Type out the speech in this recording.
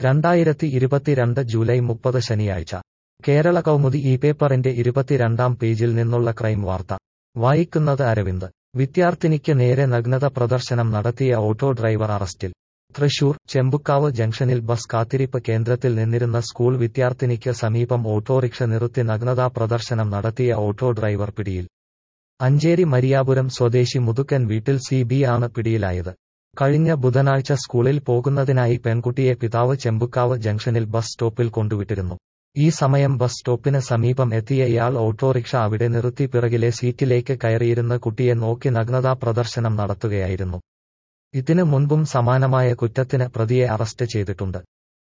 രണ്ടായിരത്തി ഇരുപത്തിരണ്ട് ജൂലൈ മുപ്പത് ശനിയാഴ്ച കേരള കൗമുദി ഈ പേപ്പറിന്റെ ഇരുപത്തിരണ്ടാം പേജിൽ നിന്നുള്ള ക്രൈം വാർത്ത വായിക്കുന്നത് അരവിന്ദ് വിദ്യാർത്ഥിനിക്ക് നേരെ നഗ്നത പ്രദർശനം നടത്തിയ ഓട്ടോ ഡ്രൈവർ അറസ്റ്റിൽ തൃശൂർ ചെമ്പുക്കാവ് ജംഗ്ഷനിൽ ബസ് കാത്തിരിപ്പ് കേന്ദ്രത്തിൽ നിന്നിരുന്ന സ്കൂൾ വിദ്യാർത്ഥിനിക്ക് സമീപം ഓട്ടോറിക്ഷ നിർത്തി നഗ്നതാ പ്രദർശനം നടത്തിയ ഓട്ടോ ഡ്രൈവർ പിടിയിൽ അഞ്ചേരി മരിയാപുരം സ്വദേശി മുതുക്കൻ വീട്ടിൽ സി ബി ആണ് പിടിയിലായത് കഴിഞ്ഞ ബുധനാഴ്ച സ്കൂളിൽ പോകുന്നതിനായി പെൺകുട്ടിയെ പിതാവ് ചെമ്പുക്കാവ് ജംഗ്ഷനിൽ ബസ് സ്റ്റോപ്പിൽ കൊണ്ടുവിട്ടിരുന്നു ഈ സമയം ബസ് സ്റ്റോപ്പിന് സമീപം എത്തിയ ഇയാൾ ഓട്ടോറിക്ഷ അവിടെ നിർത്തി പിറകിലെ സീറ്റിലേക്ക് കയറിയിരുന്ന കുട്ടിയെ നോക്കി നഗ്നതാ പ്രദർശനം നടത്തുകയായിരുന്നു ഇതിനു മുൻപും സമാനമായ കുറ്റത്തിന് പ്രതിയെ അറസ്റ്റ് ചെയ്തിട്ടുണ്ട്